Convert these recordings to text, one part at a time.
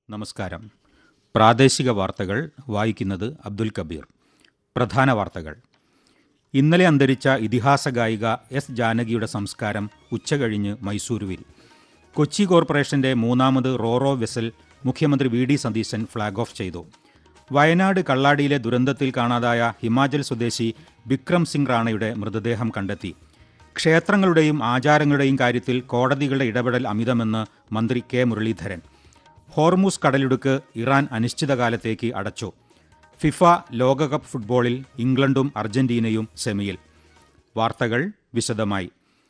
നമസ്കാരം പ്രാദേശിക വാർത്തകൾ വായിക്കുന്നത് അബ്ദുൽ കബീർ പ്രധാന വാർത്തകൾ ഇന്നലെ അന്തരിച്ച ഇതിഹാസ ഗായിക എസ് ജാനകിയുടെ സംസ്കാരം ഉച്ചകഴിഞ്ഞ് മൈസൂരുവിൽ കൊച്ചി കോർപ്പറേഷന്റെ മൂന്നാമത് റോറോ വെസൽ മുഖ്യമന്ത്രി V D Satheesan flag off ചെയ്തു വയനാട് കള്ളാടിയിലെ ദുരന്തത്തിൽ കാണാതായ ഹിമാചൽ സ്വദേശി ബിക്രം സിംഗ് റാണയുടെ മൃതദേഹം കണ്ടെത്തി ക്ഷേത്രങ്ങളുടെയും ആചാരങ്ങളുടെയും കാര്യത്തിൽ കോടതികളുടെ ഇടപെടൽ അമിതമെന്ന് മന്ത്രി കെ മുരളീധരൻ ഹോർമൂസ് കടലിടുക്ക് ഇറാൻ അനിശ്ചിതകാലത്തേക്ക് അടച്ചു ഫിഫ ലോകകപ്പ് ഫുട്ബോളിൽ ഇംഗ്ലണ്ടും അർജന്റീനയും സെമിയിൽ വാർത്തകൾ വിശദമായി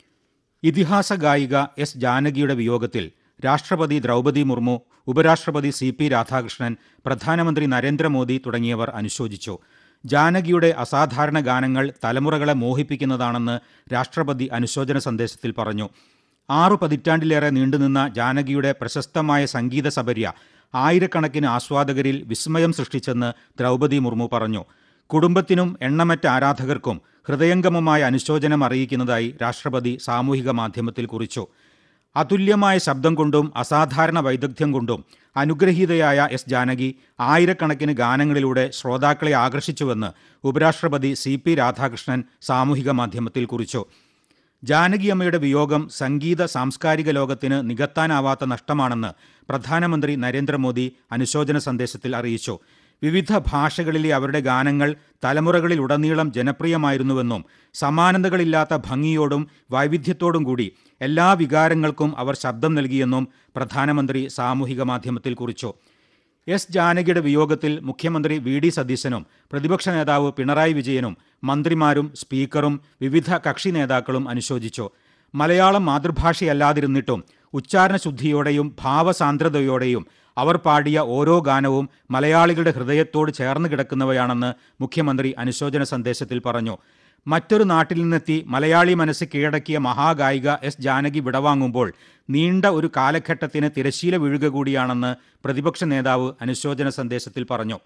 ഇതിഹാസ ഗായിക എസ് ജാനകിയുടെ വിയോഗത്തിൽ രാഷ്ട്രപതി ദ്രൗപദി മുർമു ഉപരാഷ്ട്രപതി സി പി രാധാകൃഷ്ണൻ പ്രധാനമന്ത്രി നരേന്ദ്രമോദി തുടങ്ങിയവർ അനുശോചിച്ചു ജാനകിയുടെ അസാധാരണ ഗാനങ്ങൾ തലമുറകളെ മോഹിപ്പിക്കുന്നതാണെന്ന് രാഷ്ട്രപതി അനുശോചന സന്ദേശത്തിൽ പറഞ്ഞു ആറു പതിറ്റാണ്ടിലേറെ നീണ്ടുനിന്ന ജാനകിയുടെ പ്രശസ്തമായ സംഗീത സബര്യ ആയിരക്കണക്കിന് ആസ്വാദകരിൽ വിസ്മയം സൃഷ്ടിച്ചെന്ന് ദ്രൗപദി മുർമു പറഞ്ഞു കുടുംബത്തിനും എണ്ണമറ്റ ആരാധകർക്കും ഹൃദയംഗമമായ അനുശോചനം അറിയിക്കുന്നതായി രാഷ്ട്രപതി സാമൂഹിക മാധ്യമത്തിൽ കുറിച്ചു അതുല്യമായ ശബ്ദം കൊണ്ടും അസാധാരണ വൈദഗ്ധ്യം കൊണ്ടും അനുഗ്രഹീതയായ എസ് ജാനകി ആയിരക്കണക്കിന് ഗാനങ്ങളിലൂടെ ശ്രോതാക്കളെ ആകർഷിച്ചുവെന്ന് ഉപരാഷ്ട്രപതി സി പി രാധാകൃഷ്ണൻ സാമൂഹിക മാധ്യമത്തിൽ കുറിച്ചു ജാനകിയമ്മയുടെ വിയോഗം സംഗീത സാംസ്കാരിക ലോകത്തിന് നികത്താനാവാത്ത നഷ്ടമാണെന്ന് പ്രധാനമന്ത്രി നരേന്ദ്രമോദി അനുശോചന സന്ദേശത്തിൽ അറിയിച്ചു വിവിധ ഭാഷകളിലെ അവരുടെ ഗാനങ്ങൾ തലമുറകളിലുടനീളം ജനപ്രിയമായിരുന്നുവെന്നും സമാനതകളില്ലാത്ത ഭംഗിയോടും വൈവിധ്യത്തോടും കൂടി എല്ലാ വികാരങ്ങൾക്കും അവർ ശബ്ദം നൽകിയെന്നും പ്രധാനമന്ത്രി സാമൂഹിക മാധ്യമത്തിൽ കുറിച്ചു എസ് ജാനകിയുടെ വിയോഗത്തിൽ മുഖ്യമന്ത്രി വി ഡി സതീശനും പ്രതിപക്ഷ നേതാവ് പിണറായി വിജയനും മന്ത്രിമാരും സ്പീക്കറും വിവിധ കക്ഷി നേതാക്കളും അനുശോചിച്ചു മലയാളം മാതൃഭാഷയല്ലാതിരുന്നിട്ടും ഉച്ചാരണശുദ്ധിയോടെയും ഭാവസാന്ദ്രതയോടെയും അവർ പാടിയ ഓരോ ഗാനവും മലയാളികളുടെ ഹൃദയത്തോട് ചേർന്ന് കിടക്കുന്നവയാണെന്ന് മുഖ്യമന്ത്രി അനുശോചന സന്ദേശത്തിൽ പറഞ്ഞു മറ്റൊരു നാട്ടിൽ നിന്നെത്തി മലയാളി മനസ്സ് കീഴടക്കിയ മഹാഗായിക എസ് ജാനകി വിടവാങ്ങുമ്പോൾ നീണ്ട ഒരു കാലഘട്ടത്തിന് തിരശീല വീഴുക കൂടിയാണെന്ന് പ്രതിപക്ഷ നേതാവ് അനുശോചന സന്ദേശത്തിൽ പറഞ്ഞു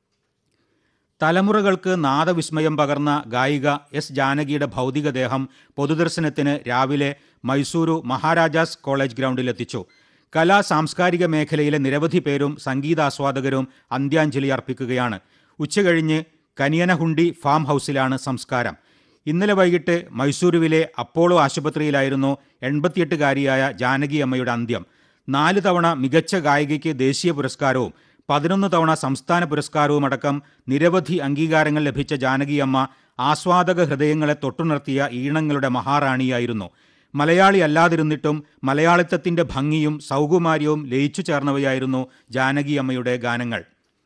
തലമുറകൾക്ക് നാദവിസ്മയം പകർന്ന ഗായിക എസ് ജാനകിയുടെ ഭൗതികദേഹം പൊതുദർശനത്തിന് രാവിലെ മൈസൂരു മഹാരാജാസ് കോളേജ് ഗ്രൗണ്ടിലെത്തിച്ചു കലാ സാംസ്കാരിക മേഖലയിലെ നിരവധി പേരും സംഗീതാസ്വാദകരും അന്ത്യാഞ്ജലി അർപ്പിക്കുകയാണ് ഉച്ചകഴിഞ്ഞ് കനിയനഹുണ്ടി ഫാം ഹൗസിലാണ് സംസ്കാരം ഇന്നലെ വൈകിട്ട് മൈസൂരുവിലെ അപ്പോളോ ആശുപത്രിയിലായിരുന്നു എൺപത്തിയെട്ടുകാരിയായ ജാനകി അമ്മയുടെ അന്ത്യം നാല് തവണ മികച്ച ഗായികയ്ക്ക് ദേശീയ പുരസ്കാരവും പതിനൊന്ന് തവണ സംസ്ഥാന പുരസ്കാരവും അടക്കം നിരവധി അംഗീകാരങ്ങൾ ലഭിച്ച ജാനകി അമ്മ ആസ്വാദക ഹൃദയങ്ങളെ തൊട്ടുണർത്തിയ ഈണങ്ങളുടെ മഹാറാണിയായിരുന്നു മലയാളി അല്ലാതിരുന്നിട്ടും മലയാളിത്തത്തിന്റെ ഭംഗിയും സൗകുമാര്യവും ലയിച്ചു ചേർന്നവയായിരുന്നു ജാനകി അമ്മയുടെ ഗാനങ്ങൾ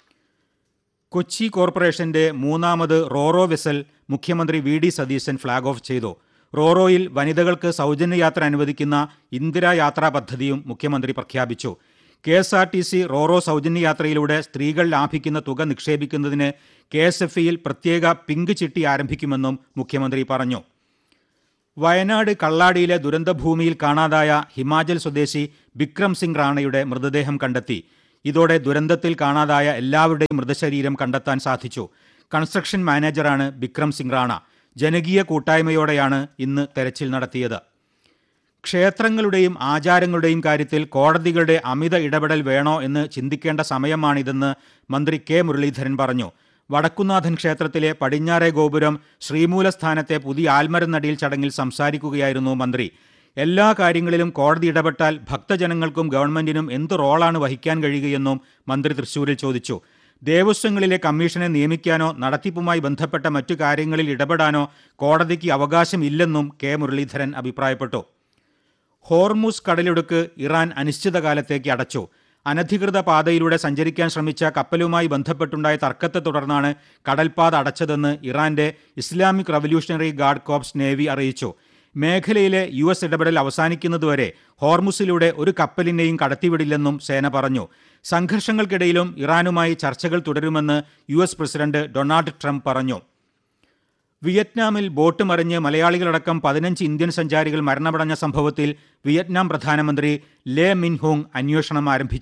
കൊച്ചി കോർപ്പറേഷന്റെ മൂന്നാമത് റോറോ വെസൽ മുഖ്യമന്ത്രി V D Satheesan flag off ചെയ്തു റോറോയിൽ വനിതകൾക്ക് സൗജന്യ യാത്ര അനുവദിക്കുന്ന ഇന്ദിരാ യാത്രാ പദ്ധതിയും മുഖ്യമന്ത്രി പ്രഖ്യാപിച്ചു K S R T C RoRo സൗജന്യ യാത്രയിലൂടെ സ്ത്രീകൾ ലാഭിക്കുന്ന തുക നിക്ഷേപിക്കുന്നതിന് കെ എസ് എഫ് ഇയിൽ പ്രത്യേക പിങ്ക് ചിട്ടി ആരംഭിക്കുമെന്നും മുഖ്യമന്ത്രി പറഞ്ഞു വയനാട് കള്ളാടിയിലെ ദുരന്തഭൂമിയിൽ കാണാതായ ഹിമാചൽ സ്വദേശി ബിക്രം സിംഗ് റാണയുടെ മൃതദേഹം കണ്ടെത്തി ഇതോടെ ദുരന്തത്തിൽ കാണാതായ എല്ലാവരുടെയും മൃതശരീരം കണ്ടെത്താൻ സാധിച്ചു കൺസ്ട്രക്ഷൻ മാനേജറാണ് ബിക്രം സിംഗ് റാണ ജനകീയ കൂട്ടായ്മയോടെയാണ് ഇന്ന് തെരച്ചിൽ നടത്തിയത് ക്ഷേത്രങ്ങളുടെയും ആചാരങ്ങളുടെയും കാര്യത്തിൽ കോടതികളുടെ അമിത ഇടപെടൽ വേണോ എന്ന് ചിന്തിക്കേണ്ട സമയമാണിതെന്ന് മന്ത്രി കെ മുരളീധരൻ പറഞ്ഞു വടക്കുന്നാഥൻ ക്ഷേത്രത്തിലെ പടിഞ്ഞാറേ ഗോപുരം ശ്രീമൂലസ്ഥാനത്തെ പുതിയ ആൽമരനടിയിൽ ചടങ്ങിൽ സംസാരിക്കുകയായിരുന്നു മന്ത്രി എല്ലാ കാര്യങ്ങളിലും കോടതി ഇടപെട്ടാൽ ഭക്തജനങ്ങൾക്കും ഗവൺമെന്റിനും എന്ത് റോളാണ് വഹിക്കാൻ കഴിയുകയെന്നും മന്ത്രി തൃശൂരിൽ ചോദിച്ചു ദേവസ്വങ്ങളിലെ കമ്മീഷനെ നിയമിക്കാനോ നടത്തിപ്പുമായി ബന്ധപ്പെട്ട മറ്റു കാര്യങ്ങളിൽ ഇടപെടാനോ കോടതിക്ക് അവകാശമില്ലെന്നും കെ മുരളീധരൻ അഭിപ്രായപ്പെട്ടു ഹോർമുസ് കടലിടുക്ക് ഇറാൻ അനിശ്ചിതകാലത്തേക്ക് അടച്ചു അനധികൃത പാതയിലൂടെ സഞ്ചരിക്കാൻ ശ്രമിച്ച കപ്പലുമായി ബന്ധപ്പെട്ടുണ്ടായ തർക്കത്തെ തുടർന്നാണ് കടൽപാത അടച്ചതെന്ന് ഇറാന്റെ Islamic Revolutionary Guard Corps navy അറിയിച്ചു മേഖലയിലെ യു എസ് ഇടപെടൽ അവസാനിക്കുന്നതുവരെ ഹോർമുസിലൂടെ ഒരു കപ്പലിനെയും കടത്തിവിടില്ലെന്നും സേന പറഞ്ഞു സംഘർഷങ്ങൾക്കിടയിലും ഇറാനുമായി ചർച്ചകൾ തുടരുമെന്ന് U S president Donald Trump പറഞ്ഞു വിയറ്റ്നാമിൽ ബോട്ട് മറിഞ്ഞ് മലയാളികളടക്കം പതിനഞ്ച് ഇന്ത്യൻ സഞ്ചാരികൾ മരണമടഞ്ഞ സംഭവത്തിൽ വിയറ്റ്നാം പ്രധാനമന്ത്രി ലേ മിൻഹോങ് അന്വേഷണം ആരംഭിച്ചു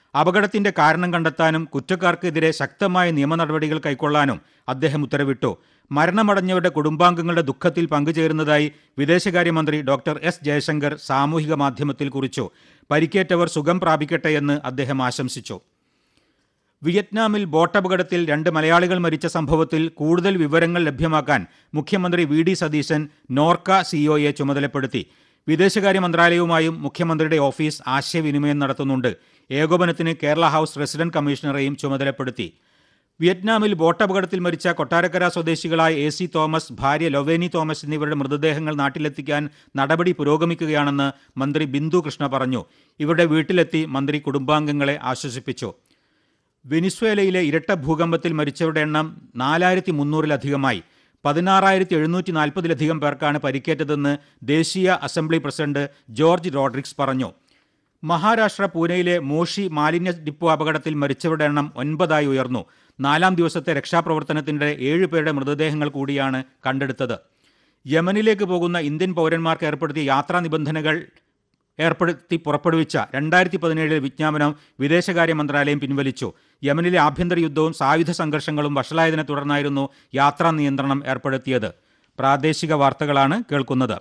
അപകടത്തിന്റെ കാരണം കണ്ടെത്താനും കുറ്റക്കാർക്കെതിരെ ശക്തമായ നിയമ നടപടികൾ കൈക്കൊള്ളാനും അദ്ദേഹം ഉത്തരവിട്ടു മരണമടഞ്ഞവരുടെ കുടുംബാംഗങ്ങളുടെ ദുഃഖത്തിൽ പങ്കുചേരുന്നതായി വിദേശകാര്യമന്ത്രി ഡോക്ടർ എസ് ജയശങ്കർ സാമൂഹിക മാധ്യമത്തിൽ കുറിച്ചു പരിക്കേറ്റവർ സുഖം പ്രാപിക്കട്ടെയെന്ന് അദ്ദേഹം ആശംസിച്ചു വിയറ്റ്നാമിൽ ബോട്ടപകടത്തിൽ രണ്ട് മലയാളികൾ മരിച്ച സംഭവത്തിൽ കൂടുതൽ വിവരങ്ങൾ ലഭ്യമാക്കാൻ മുഖ്യമന്ത്രി വി ഡി സതീശൻ നോർക്ക സിഇഒയെ ചുമതലപ്പെടുത്തി വിദേശകാര്യ മന്ത്രാലയവുമായും മുഖ്യമന്ത്രിയുടെ ഓഫീസ് ആശയവിനിമയം നടത്തുന്നുണ്ട് ഏകോപനത്തിന് കേരള ഹൌസ് റെസിഡന്റ് കമ്മീഷണറെയും ചുമതലപ്പെടുത്തി വിയറ്റ്നാമിൽ ബോട്ടപകടത്തിൽ മരിച്ച കൊട്ടാരക്കര സ്വദേശികളായ എ സി തോമസ് ഭാര്യ ലൊവേനി തോമസ് എന്നിവരുടെ മൃതദേഹങ്ങൾ നാട്ടിലെത്തിക്കാൻ നടപടി പുരോഗമിക്കുകയാണെന്ന് മന്ത്രി ബിന്ദു കൃഷ്ണ പറഞ്ഞു ഇവരുടെ വീട്ടിലെത്തി മന്ത്രി കുടുംബാംഗങ്ങളെ ആശ്വസിപ്പിച്ചു വെനിസ്വേലയിലെ ഇരട്ട ഭൂകമ്പത്തിൽ മരിച്ചവരുടെ എണ്ണം നാലായിരത്തി മുന്നൂറിലധികമായി പതിനാറായിരത്തി എഴുന്നൂറ്റി നാൽപ്പതിലധികം പേർക്കാണ് പരിക്കേറ്റതെന്ന് ദേശീയ അസംബ്ലി പ്രസിഡന്റ് ജോർജ് റോഡ്രിക്സ് പറഞ്ഞു മഹാരാഷ്ട്ര പൂനെയിലെ മോഷി മാലിന്യ ഡിപ്പോ അപകടത്തിൽ മരിച്ചവരുടെ എണ്ണം ഒൻപതായി ഉയർന്നു നാലാം ദിവസത്തെ രക്ഷാപ്രവർത്തനത്തിനിടെ ഏഴ് പേരുടെ മൃതദേഹങ്ങൾ കൂടിയാണ് കണ്ടെടുത്തത് യമനിലേക്ക് പോകുന്ന ഇന്ത്യൻ പൗരന്മാർക്ക് ഏർപ്പെടുത്തിയ യാത്രാ നിബന്ധനകൾ ഏർപ്പെടുത്തി പുറപ്പെടുവിച്ച രണ്ടായിരത്തി പതിനേഴിലെ വിജ്ഞാപനം വിദേശകാര്യ മന്ത്രാലയം പിൻവലിച്ചു യമനിലെ ആഭ്യന്തര യുദ്ധവും സായുധ സംഘർഷങ്ങളും വഷളായതിനെ തുടർന്നായിരുന്നു യാത്രാ നിയന്ത്രണം ഏർപ്പെടുത്തിയത് പ്രാദേശിക വാർത്തകളാണ് കേൾക്കുന്നത്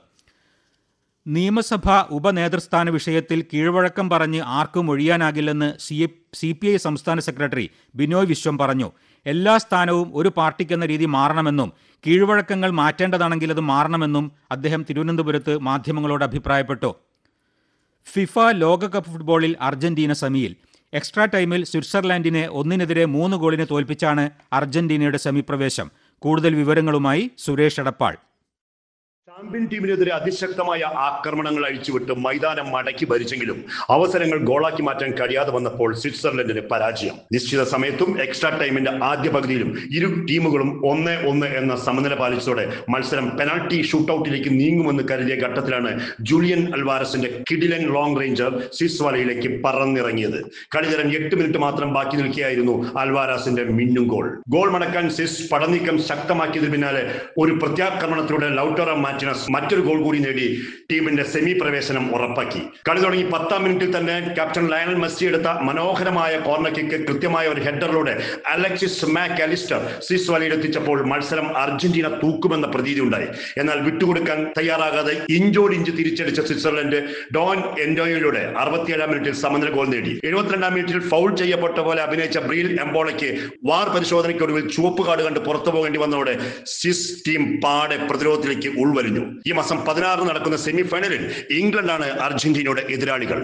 നിയമസഭാ ഉപനേതൃസ്ഥാന വിഷയത്തിൽ കീഴ്വഴക്കം പറഞ്ഞ് ആർക്കും ഒഴിയാനാകില്ലെന്ന് സി സി പി ഐ സംസ്ഥാന സെക്രട്ടറി ബിനോയ് വിശ്വം പറഞ്ഞു എല്ലാ സ്ഥാനവും ഒരു പാർട്ടിക്കെന്ന രീതി മാറണമെന്നും കീഴ്വഴക്കങ്ങൾ മാറ്റേണ്ടതാണെങ്കിൽ അത് മാറണമെന്നും അദ്ദേഹം തിരുവനന്തപുരത്ത് മാധ്യമങ്ങളോട് അഭിപ്രായപ്പെട്ടു ഫിഫ ലോകകപ്പ് ഫുട്ബോളിൽ അർജന്റീന സെമിയിൽ എക്സ്ട്രാ ടൈമിൽ സ്വിറ്റ്സർലാൻഡിനെ ഒന്നിനെതിരെ മൂന്ന് ഗോളിന് തോൽപ്പിച്ചാണ് അർജന്റീനയുടെ സെമി പ്രവേശം കൂടുതൽ വിവരങ്ങളുമായി സുരേഷ് എടപ്പാൾ ചാമ്പ്യൻ ടീമിനെതിരെ അതിശക്തമായ ആക്രമണങ്ങൾ അഴിച്ചുവിട്ട് മൈതാനം മടക്കി ഭരിച്ചെങ്കിലും അവസരങ്ങൾ ഗോളാക്കി മാറ്റാൻ കഴിയാതെ വന്നപ്പോൾ സ്വിറ്റ്സർലൻഡിന് പരാജയം നിശ്ചിത സമയത്തും എക്സ്ട്രാ ടൈമിന്റെ ആദ്യ പകുതിയിലും ഇരു ടീമുകളും ഒന്ന് ഒന്ന് എന്ന സമനില പാലിച്ചതോടെ മത്സരം പെനാൾട്ടി ഷൂട്ടൌട്ടിലേക്ക് നീങ്ങുമെന്ന് കരുതിയ ഘട്ടത്തിലാണ് ജൂലിയൻ അൽവാരസിന്റെ കിഡിലൻ ലോങ് റേഞ്ചർ സ്വിസ് വലയിലേക്ക് പറന്നിറങ്ങിയത് കളിതരം എട്ട് മിനിറ്റ് മാത്രം ബാക്കി നിൽക്കുകയായിരുന്നു അൽവാരാസിന്റെ മിന്നും ഗോൾ ഗോൾ മടക്കാൻ സ്വിസ് പടനീക്കം ശക്തമാക്കിയതിന് പിന്നാലെ ഒരു പ്രത്യാക്രമണത്തിലൂടെ ലൗട്ടോറ മാറ്റിനസ് മറ്റൊരു ഗോൾ കൂടി നേടി ടീമിന്റെ സെമി പ്രവേശനം ഉറപ്പാക്കി കളി തുടങ്ങി പത്താം മിനിറ്റിൽ തന്നെ ക്യാപ്റ്റൻ ലയണൽ മെസ്സി എടുത്ത മനോഹരമായ കോർണർ കിക്ക് കൃത്യമായ ഒരു ഹെഡറിലൂടെ അലക്സിസ് മാക് അലിസ്റ്റർ സ്വിസ് വലയിലെത്തിച്ചപ്പോൾ മത്സരം അർജന്റീന തൂക്കുമെന്ന പ്രതീതി ഉണ്ടായി എന്നാൽ വിട്ടുകൊടുക്കാൻ തയ്യാറാകാതെ ഇഞ്ചോടിഞ്ച് തിരിച്ചടിച്ച സ്വിറ്റ്സർലൻഡ് ഡോൺ എൻഡോയിലൂടെ അറുപത്തിയേഴാം മിനിറ്റിൽ സമനില ഗോൾ നേടി എഴുപത്തിരണ്ടാം മിനിറ്റിൽ ഫൗൾ ചെയ്യപ്പെട്ട പോലെ അഭിനയിച്ച ബ്രീൽ എംബോളയ്ക്ക് വാർ പരിശോധനയ്ക്കൊടുവിൽ ചുവപ്പ് കാർഡ് കണ്ട് പുറത്തു പോകേണ്ടി വന്നതോടെ സ്വിസ് ടീം പാടെ പ്രതിരോധത്തിലേക്ക് ഉൾവലിഞ്ഞു ഈ മാസം പതിനാറ് നടക്കുന്ന സെമി ഫൈനലിൽ ഇംഗ്ലണ്ടാണ് അർജന്റീനയുടെ എതിരാളികൾ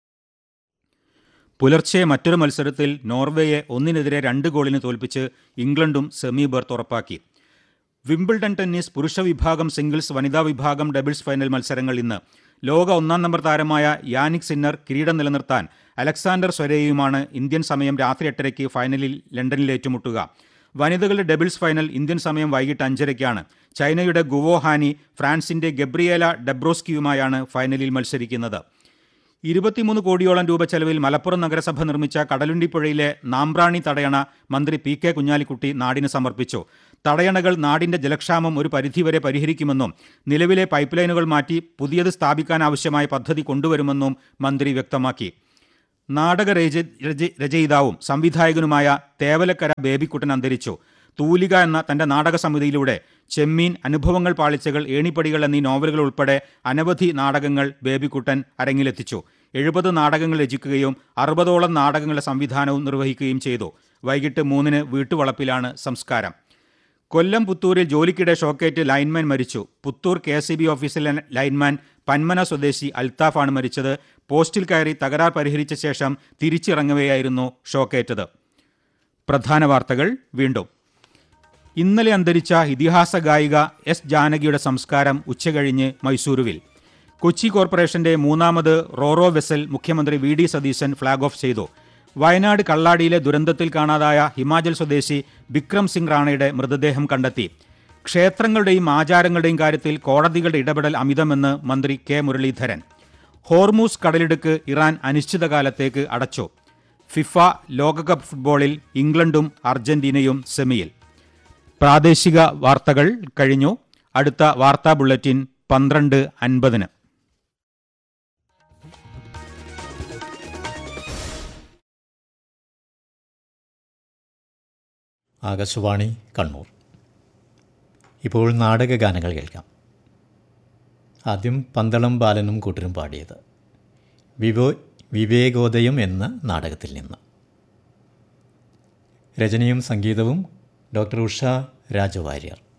പുലർച്ചെ മറ്റൊരു മത്സരത്തിൽ നോർവേയെ ഒന്നിനെതിരെ രണ്ട് ഗോളിന് തോൽപ്പിച്ച് ഇംഗ്ലണ്ടും സെമി ബർത്ത് ഉറപ്പാക്കി വിംബിൾഡൺ ടെന്നീസ് പുരുഷ വിഭാഗം സിംഗിൾസ് വനിതാ വിഭാഗം ഡബിൾസ് ഫൈനൽ മത്സരങ്ങൾ ഇന്ന് ലോക ഒന്നാം നമ്പർ താരമായ യാനിക് സിന്നർ കിരീടം നിലനിർത്താൻ അലക്സാണ്ടർ സ്വരേയുമാണ് ഇന്ത്യൻ സമയം രാത്രി എട്ടരയ്ക്ക് ഫൈനലിൽ ലണ്ടനിൽ ഏറ്റുമുട്ടുക വനിതകളുടെ ഡബിൾസ് ഫൈനൽ ഇന്ത്യൻ സമയം വൈകിട്ട് അഞ്ചരയ്ക്കാണ് ചൈനയുടെ ഗുവോ ഹാനി ഫ്രാൻസിന്റെ ഗബ്രിയേല ഡെബ്രോസ്കിയുമായാണ് ഫൈനലിൽ മത്സരിക്കുന്നത് ഇരുപത്തിമൂന്ന് കോടിയോളം രൂപ ചെലവിൽ മലപ്പുറം നഗരസഭ നിർമ്മിച്ച കടലുണ്ടിപ്പുഴയിലെ നാമ്പ്രാണി തടയണ മന്ത്രി പി കെ കുഞ്ഞാലിക്കുട്ടി നാടിന് സമർപ്പിച്ചു തടയണകൾ നാടിന്റെ ജലക്ഷാമം ഒരു പരിധിവരെ പരിഹരിക്കുമെന്നും നിലവിലെ പൈപ്പ് ലൈനുകൾ മാറ്റി പുതിയത് സ്ഥാപിക്കാനാവശ്യമായ പദ്ധതി കൊണ്ടുവരുമെന്നും മന്ത്രി വ്യക്തമാക്കി നാടക രച രച- രചയിതാവും സംവിധായകനുമായ തേവലക്കര ബേബിക്കുട്ടൻ അന്തരിച്ചു തൂലിക എന്ന തന്റെ നാടക സമിതിയിലൂടെ ചെമ്മീൻ അനുഭവങ്ങൾ പാളിച്ചകൾ ഏണിപ്പടികൾ എന്നീ നോവലുകൾ ഉൾപ്പെടെ അനവധി നാടകങ്ങൾ ബേബിക്കുട്ടൻ അരങ്ങിലെത്തിച്ചു എഴുപത് നാടകങ്ങൾ രചിക്കുകയും അറുപതോളം നാടകങ്ങളുടെ സംവിധാനവും നിർവഹിക്കുകയും ചെയ്തു വൈകിട്ട് മൂന്നിന് വീട്ടുവളപ്പിലാണ് സംസ്കാരം കൊല്ലം പുത്തൂരിൽ ജോലിക്കിടെ ഷോക്കേറ്റ് ലൈൻമാൻ മരിച്ചു പുത്തൂർ കെ എസ് ബി ഓഫീസിലെ ലൈൻമാൻ പന്മന സ്വദേശി അൽത്താഫാണ് മരിച്ചത് പോസ്റ്റിൽ കയറി തകരാർ പരിഹരിച്ച ശേഷം തിരിച്ചിറങ്ങവെയായിരുന്നു ഷോക്കേറ്റത് പ്രധാന വാർത്തകൾ വീണ്ടും ഇന്നലെ അന്തരിച്ച ഇതിഹാസ ഗായിക എസ് ജാനകിയുടെ സംസ്കാരം ഉച്ചകഴിഞ്ഞ് മൈസൂരുവിൽ കൊച്ചി കോർപ്പറേഷന്റെ മൂന്നാമത് റോറോ വെസൽ മുഖ്യമന്ത്രി V D Satheesan flag off ചെയ്തു വയനാട് കള്ളാടിയിലെ ദുരന്തത്തിൽ കാണാതായ ഹിമാചൽ സ്വദേശി ബിക്രം സിംഗ് റാണയുടെ മൃതദേഹം കണ്ടെത്തി ക്ഷേത്രങ്ങളുടെയും ആചാരങ്ങളുടെയും കാര്യത്തിൽ കോടതികളുടെ ഇടപെടൽ അമിതമെന്ന് മന്ത്രി കെ മുരളീധരൻ ഹോർമൂസ് കടലിടുക്ക് ഇറാൻ അനിശ്ചിതകാലത്തേക്ക് അടച്ചു ഫിഫ ലോകകപ്പ് ഫുട്ബോളിൽ ഇംഗ്ലണ്ടും അർജന്റീനയും സെമിയിൽ പ്രാദേശിക വാർത്തകൾ കഴിഞ്ഞു അടുത്ത വാർത്താ ബുള്ളറ്റിൻ പന്ത്രണ്ട് അൻപതിന് ആകാശവാണി കണ്ണൂർ ഇപ്പോൾ നാടകഗാനങ്ങൾ കേൾക്കാം ആദ്യം പന്തളം ബാലനും കൂട്ടരും പാടിയത് വിവോ വിവേകോദയം എന്ന നാടകത്തിൽ നിന്ന് രചനയും സംഗീതവും ഡോക്ടർ ഉഷ രാജവാര്യർ